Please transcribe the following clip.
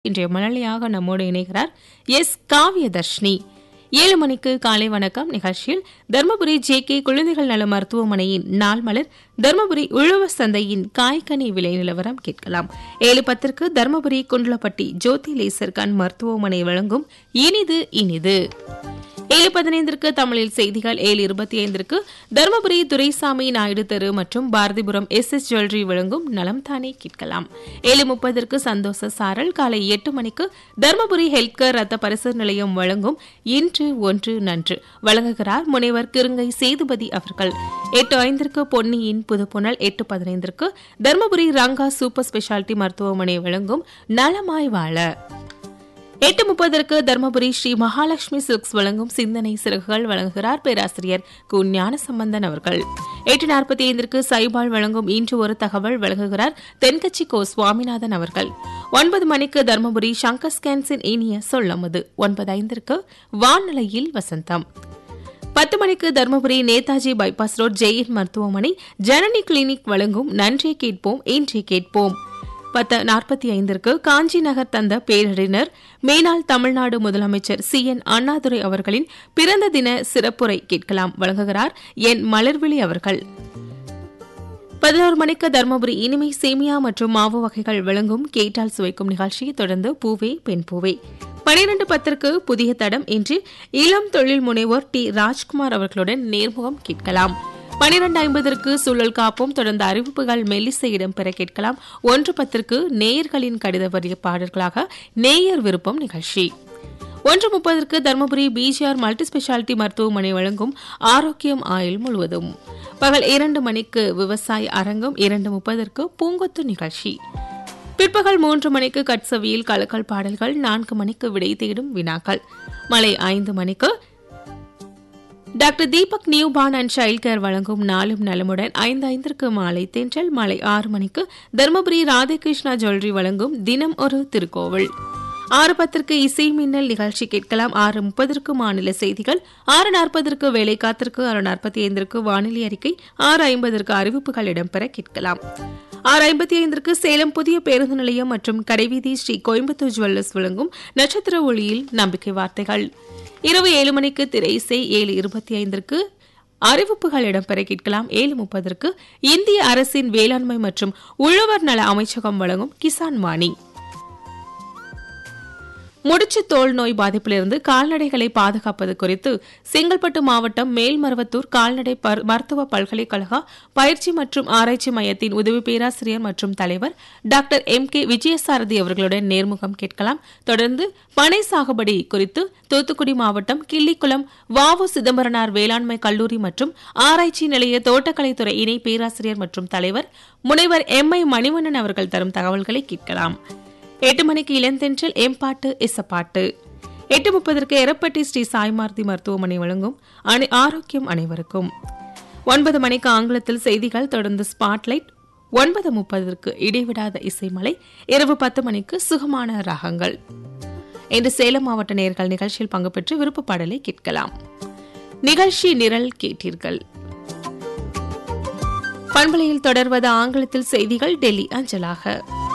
இன்றைய மழலையாக நம்மோடு இணைகிறார் எஸ் காவியதர்ஷினி ஏழு மணிக்கு காலை வணக்கம் நிகழ்ச்சியில் தருமபுரி ஜே கே குழந்தைகள் நல மருத்துவமனையின் நாள் மலர் தருமபுரி உழவர் சந்தையின் காய்கனி விலை நிலவரம் கேட்கலாம் ஏழு பத்திற்கு தருமபுரி குண்டலப்பட்டி ஜோதி லேசர் கண் மருத்துவமனை வழங்கும் இனிது இனிது ஏழு பதினைந்திற்கு தமிழில் செய்திகள் ஏழு இருபத்தி ஐந்திற்கு தருமபுரி துரைசாமி நாயுடு தெரு மற்றும் பாரதிபுரம் எஸ் எஸ் ஜுவல்லரி வழங்கும் நலம் தானே கேட்கலாம் ஏழு முப்பதற்கு சந்தோஷ சாரல் காலை எட்டு மணிக்கு தருமபுரி ஹெல்த் கேர் ரத்த பரிசு நிலையம் வழங்கும் இன்று ஒன்று நன்று வழங்குகிறார் முனைவர் கிருங்கை சேதுபதி அவர்கள் எட்டு ஐந்திற்கு பொன்னியின் புதுப்புணல் எட்டு பதினைந்திற்கு தருமபுரி ரங்கா சூப்பர் ஸ்பெஷாலிட்டி மருத்துவமனை வழங்கும் நலமாய் வாழ எட்டு முப்பதற்கு தர்மபுரி ஸ்ரீ மகாலட்சுமி சில்க்ஸ் வழங்கும் சிந்தனை சிறகுகள் வழங்குகிறார் பேராசிரியர் கு ஞானசம்பந்தன் அவர்கள் எட்டு நாற்பத்தி ஐந்திற்கு சைபால் வழங்கும் இன்று ஒரு தகவல் வழங்குகிறார் தென்கட்சி கோ சுவாமிநாதன் அவர்கள் ஒன்பது மணிக்கு தர்மபுரி சங்கர் ஸ்கேன்ஸின் இனிய சொல்லமுது ஒன்பது ஐந்திற்கு வான்நிலையில் வசந்தம் பத்து மணிக்கு தருமபுரி நேதாஜி பைபாஸ் ரோட் ஜெயின் மருத்துவமனை ஜனனி கிளினிக் வழங்கும் நன்றே கேட்போம் இன்றே கேட்போம் பத்து நாற்பத்தி ஐந்திற்கு காஞ்சி நகர் தந்த பேரறிஞர் மேனாள் தமிழ்நாடு முதலமைச்சர் சி என் அண்ணாதுரை அவர்களின் பிறந்த தின சிறப்புரை கேட்கலாம் வழங்குகிறார் என் மலர்விழி அவர்கள் பதினோரு மணிக்கு தருமபுரி இனிமை சேமியா மற்றும் மாவு வகைகள் வழங்கும் கேட்டால் சுவைக்கும் நிகழ்ச்சியை தொடர்ந்து பூவே பெண் பூவே பனிரெண்டு பத்திற்கு புதிய தடம் இன்று இளம் தொழில் முனைவோர் டி ராஜ்குமார் அவர்களுடன் நேர்முகம் கேட்கலாம் பனிரெண்டு ஐம்பதற்கு சூழல் காப்போம் தொடர்ந்து அறிவிப்புகள் மெல்லிசை இடம்பெற கேட்கலாம் ஒன்று பத்திற்கு நேயர்களின் கடித வரிய பாடல்களாக நேயர் விருப்பம் நிகழ்ச்சி ஒன்று முப்பதற்கு தருமபுரி பிஜிஆர் மல்டி ஸ்பெஷாலிட்டி மருத்துவமனை வழங்கும் ஆரோக்கியம் ஆயுள் முழுவதும் பகல் இரண்டு மணிக்கு விவசாய அரங்கம் இரண்டு முப்பதற்கு பூங்கொத்து நிகழ்ச்சி பிற்பகல் மூன்று மணிக்கு கட்சவியில் கலக்கல் பாடல்கள் நான்கு மணிக்கு விடை தேடும் வினாக்கள் மலை ஐந்து மணிக்கு doctor Deepak newborn and child care வழங்கும் நாளும் நலமுடன் ஐந்து ஐந்திற்கு மாலை தென்றல் மாலை ஆறு மணிக்கு தருமபுரி ராதேகிருஷ்ணா ஜுவல்லரி வழங்கும் தினம் ஒரு திருக்கோவில் ஆறு பத்திற்கு இசை மின்னல் நிகழ்ச்சி கேட்கலாம் ஆறு முப்பதற்கு மாநில செய்திகள் ஆறு நாற்பதற்கு வேலை காத்திற்கு ஆறு நாற்பத்தி ஐந்திற்கு வானிலை அறிக்கை ஆறு ஐம்பதற்கு அறிவிப்புகள் இடம்பெற கேட்கலாம் ஆறு ஐம்பத்தி ஐந்திற்கு சேலம் புதிய பேருந்து நிலையம் மற்றும் கடைவீதி ஸ்ரீ கோயம்புத்தூர் ஜுவல்லர்ஸ் வழங்கும் நட்சத்திர ஒளியில் நம்பிக்கை வார்த்தைகள் இரவு ஏழு மணிக்கு திரை இசை ஏழு இருபத்தி ஐந்திற்கு அறிவிப்புகள் இடம்பெற கேட்கலாம் ஏழு முப்பதற்கு இந்திய அரசின் வேளாண்மை மற்றும் உழவர் நல அமைச்சகம் வழங்கும் கிசான் வாணி முடிச்சு தோல் நோய் பாதிப்பிலிருந்து கால்நடைகளை பாதுகாப்பது குறித்து செங்கல்பட்டு மாவட்டம் மேல்மருவத்தூர் கால்நடை மருத்துவ பல்கலைக்கழக பயிற்சி மற்றும் ஆராய்ச்சி மையத்தின் உதவி பேராசிரியர் மற்றும் தலைவர் டாக்டர் எம் கே விஜயசாரதி அவர்களுடன் நேர்முகம் கேட்கலாம் தொடர்ந்து பனை சாகுபடி குறித்து தூத்துக்குடி மாவட்டம் கிள்ளிக்குளம் வாவு சிதம்பரனார் வேளாண்மை கல்லூரி மற்றும் ஆராய்ச்சி நிலைய தோட்டக்கலைத்துறை இணை பேராசிரியர் மற்றும் தலைவர் முனைவர் எம் ஐ மணிவண்ணன் அவர்கள் தரும் தகவல்களை கேட்கலாம் எட்டு மணிக்கு இளந்தென்றல் எம்பாட்டு இசப்பாட்டு எட்டு முப்பதற்கு எரப்பட்டி ஸ்ரீ சாய்மார்த்தி மருத்துவமனை வழங்கும் ஆரோக்கியம் அனைவருக்கும் ஒன்பது மணிக்கு ஆங்கிலத்தில் செய்திகள் தொடர்ந்து ஸ்பாட்லைட் ஒன்பது முப்பதற்கு இடைவிடாத இசைமலை இரவு பத்து மணிக்கு சுகமான ராகங்கள் இன்று சேலம் மாவட்ட நேர்கள் நிகழ்ச்சியில் பங்கு பெற்று விருப்ப பாடலை கேட்கலாம் நிகழ்ச்சி நிரல் கேட்டீர்கள் பண்பலையில் தொடர்வது ஆங்கிலத்தில் செய்திகள் டெல்லி அஞ்சலாக